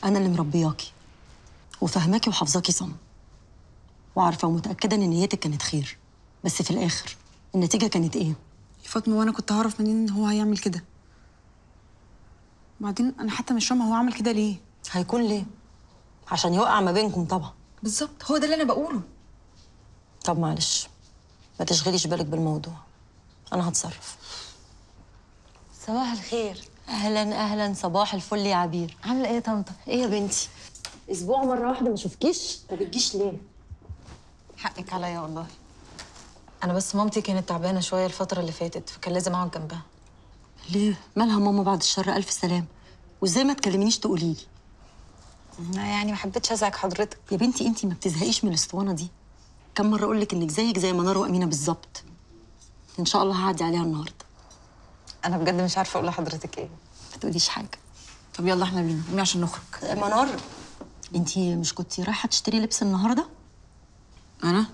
انا اللي مربياكي وفهماكي وحافظاكي صم وعارفه ومتاكده ان نيتك كانت خير بس في الاخر النتيجه كانت ايه يا فاطمه وانا كنت هعرف منين ان هو هيعمل كده وبعدين انا حتى مش فاهمه هو عمل كده ليه هيكون ليه عشان يوقع ما بينكم طبعا بالظبط هو ده اللي انا بقوله طب معلش ما تشغليش بالك بالموضوع انا هتصرف صباح الخير اهلا اهلا صباح الفل يا عبير عامله ايه يا طنطا ايه يا بنتي اسبوع مره واحده ما اشوفكيش ما بتجيش ليه حقك عليا والله انا بس مامتي كانت تعبانه شويه الفتره اللي فاتت فكان لازم اقعد جنبها ليه مالها ماما بعد الشر الف سلام وازاي ما تكلمينيش تقولي لي أنا يعني ما حبيتش ازعج حضرتك يا بنتي انتي ما بتزهقيش من الاسطوانه دي كم مره اقول لك انك زيك زي منار وامينه بالظبط ان شاء الله هعدي عليها النهارده انا بجد مش عارفه اقول لحضرتك ايه ما تقوليش حاجه طب يلا احنا بينا قومي عشان نخرج منار انتي مش كنتي رايحه تشتري لبس النهارده انا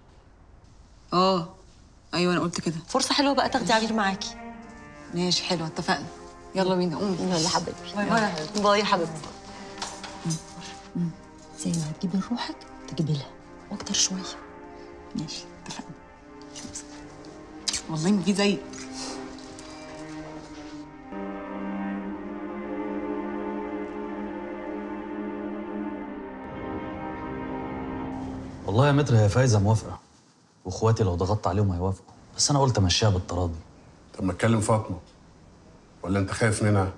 اه ايوه انا قلت كده فرصه حلوه بقى تاخدي عبير معاكي ماشي حلو اتفقنا يلا بينا قومي يلا حبيبتي باي باي يا حبيبتي. باي يا حبيبتي زي ما هتجيبي لروحك تجيبي لها واكتر شويه ماشي اتفقنا والله ما في زي والله يا متر هي فايزه موافقه واخواتي لو ضغطت عليهم هيوافقوا بس انا قلت امشيها بالتراضي طب ما تكلم فاطمه ولا انت خايف منها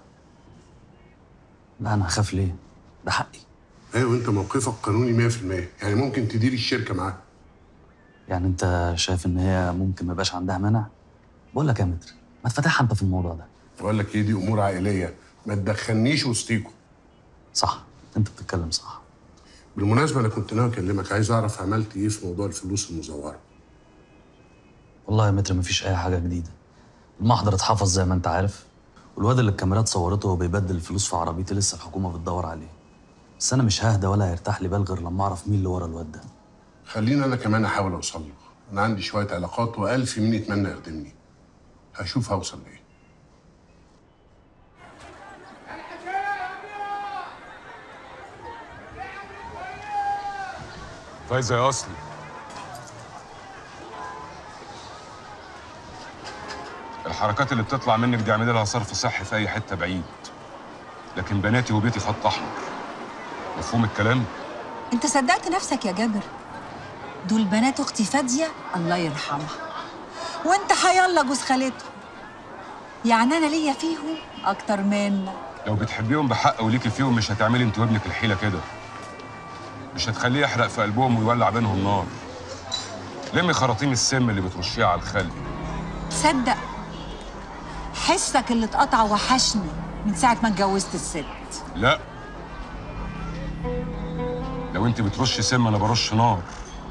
لا انا هخاف ليه ده حقي ايوه انت موقفك قانوني 100% يعني ممكن تدير الشركه معاها يعني انت شايف ان هي ممكن ما يبقاش عندها مانع بقول لك يا متر ما تفتحها انت في الموضوع ده بقول لك ايه دي امور عائليه ما تدخلنيش وسطيكوا صح انت بتتكلم صح بالمناسبه انا كنت ناوي اكلمك عايز اعرف عملت ايه في موضوع الفلوس المزوره والله يا متر مفيش اي حاجه جديده المحضر اتحفظ زي ما انت عارف والواد اللي الكاميرات صورته وهو بيبدل الفلوس في عربيتي لسه الحكومه بتدور عليه بس انا مش ههدى ولا هيرتاح لي بال غير لما اعرف مين اللي ورا الواد ده خليني انا كمان احاول اوصل له انا عندي شويه علاقات والف مين يتمنى يخدمني هشوف هوصل لايه فايزه يا اصلي الحركات اللي بتطلع منك دي اعملي لها صرف صحي في اي حته بعيد لكن بناتي وبيتي خط احمر مفهوم الكلام انت صدقت نفسك يا جابر دول بنات اختي فاديه الله يرحمها وانت حيالله جوز خالته يعني انا ليا فيهم اكتر منك لو بتحبيهم بحق وليكي فيهم مش هتعملي انت وابنك الحيله كده مش هتخليه يحرق في قلبهم ويولع بينهم نار لمي خراطيم السم اللي بترشيها على الخلق صدق حسك اللي اتقطع وحشني من ساعه ما اتجوزت الست لا لو انت بترش سم انا برش نار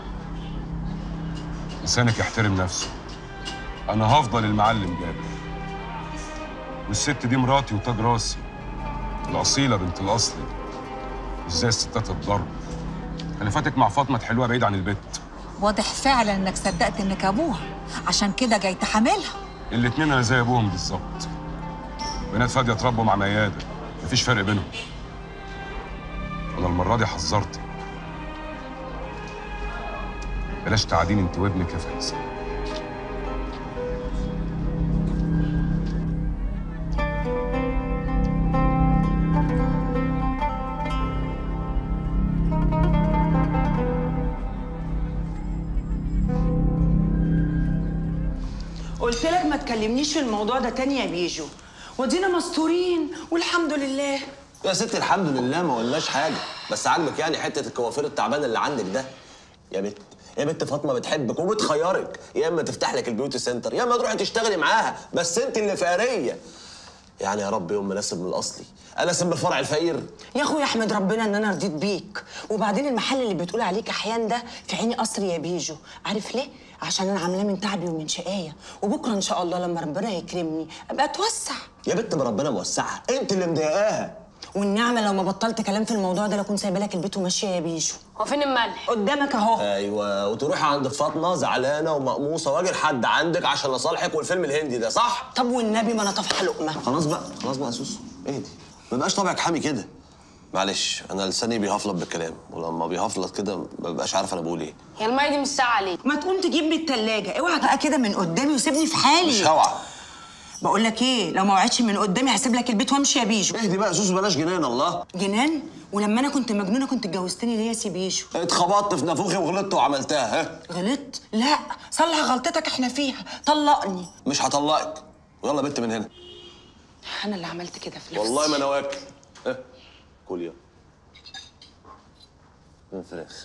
لسانك يحترم نفسه انا هفضل المعلم جابر والست دي مراتي وتاج راسي الاصيله بنت الاصلي مش زي الستات الضرب خلافاتك مع فاطمه تحلوها بعيد عن البيت واضح فعلا انك صدقت انك ابوها عشان كده جاي تحاملها الاتنين انا زي ابوهم بالظبط بنات فاديه اتربوا مع مياده مفيش فرق بينهم انا المره دي حذرتك بلاش تعادين انت وابنك يا فايزه قلت لك ما تكلمنيش في الموضوع ده تاني يا بيجو ودينا مستورين والحمد لله يا ستي الحمد لله ما قلناش حاجه بس عاجبك يعني حته الكوافير التعبان اللي عندك ده يا بنت يا بنت فاطمه بتحبك وبتخيرك يا اما تفتح لك البيوتي سنتر يا اما تروحي تشتغلي معاها بس انت اللي فقريه يعني يا رب يوم ما ناسب من الاصلي انا اسم الفرع الفقير يا اخويا احمد ربنا ان انا رضيت بيك وبعدين المحل اللي بتقول عليك احيان ده في عيني قصر يا بيجو عارف ليه عشان انا عاملاه من تعبي ومن شقايه وبكره ان شاء الله لما ربنا يكرمني ابقى اتوسع يا بنت ما ربنا موسعها انت اللي مضايقاها والنعمه لو ما بطلت كلام في الموضوع ده لكون سايبه لك البيت وماشيه يا بيجو هو فين الملح؟ قدامك اهو ايوه وتروحي عند فاطمه زعلانه ومقموصه واجي لحد عندك عشان اصالحك والفيلم الهندي ده صح؟ طب والنبي ما انا طافحه لقمه خلاص بقى خلاص بقى يا سوسو اهدي ما بقاش طبعك حامي كده معلش انا لساني بيهفلط بالكلام ولما بيهفلط كده ما ببقاش عارف انا بقول ايه هي الميه دي مش ساعه عليه ما تقوم تجيب من التلاجة اوعى بقى كده من قدامي وسيبني في حالي مش هوعى بقول لك ايه لو ما وعدتش من قدامي هسيب لك البيت وامشي يا بيجو اهدي بقى يا سوسو بلاش جنان الله جنان ولما انا كنت مجنونه كنت اتجوزتني ليه يا سي بيجو اتخبطت في نافوخي وغلطت وعملتها ها غلطت لا صلح غلطتك احنا فيها طلقني مش هطلقك ويلا بنت من هنا انا اللي عملت كده في نفسي والله ما انا واكل ها كل يوم من فراخ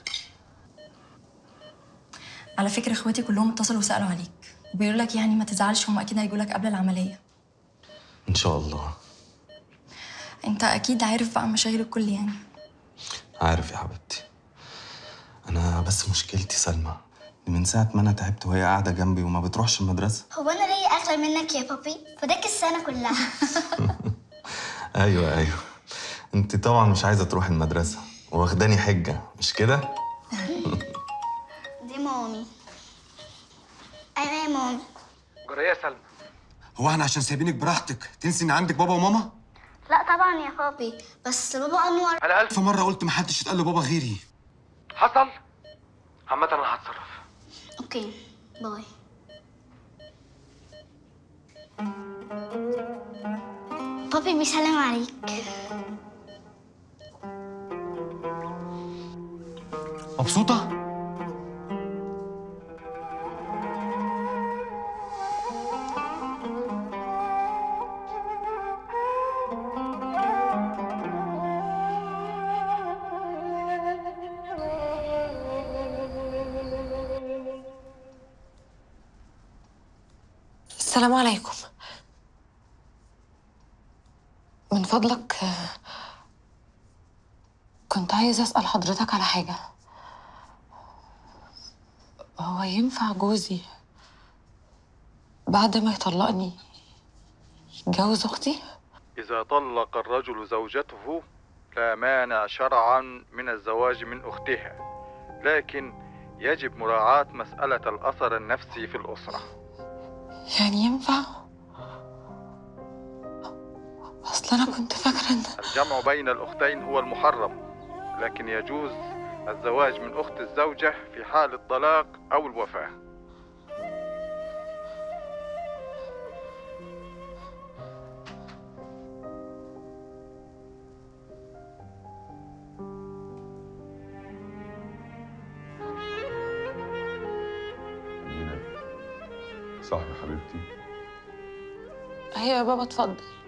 على فكرة اخواتي كلهم اتصلوا وسألوا عليك وبيقولوا لك يعني ما تزعلش هم اكيد هيجوا لك قبل العملية ان شاء الله انت اكيد عارف بقى مشاغل الكل يعني عارف يا حبيبتي انا بس مشكلتي سلمى دي من ساعه ما انا تعبت وهي قاعده جنبي وما بتروحش المدرسه هو انا ليا اغلى منك يا بابي فداك السنه كلها ايوه ايوه انت طبعا مش عايزه تروحي المدرسه واخداني حجه مش كده دي مامي ايوه يا مامي جرى يا سلمى هو احنا عشان سايبينك براحتك تنسي ان عندك بابا وماما لا طبعا يا بابي بس بابا انور انا الف مره قلت محدش يتقال لبابا غيري حصل عامه انا هتصرف اوكي باي بابي بيسلم عليك مبسوطه السلام عليكم من فضلك آه، كنت عايز أسأل حضرتك على حاجة هو ينفع جوزي بعد ما يطلقني يتجوز أختي؟ إذا طلق الرجل زوجته لا مانع شرعا من الزواج من أختها لكن يجب مراعاة مسألة الأثر النفسي في الأسرة يعني ينفع؟ أصل أنا كنت فاكرة إن الجمع بين الأختين هو المحرم لكن يجوز الزواج من أخت الزوجة في حال الطلاق أو الوفاة أمينة صح يا حبيبتي أيوة يا بابا اتفضل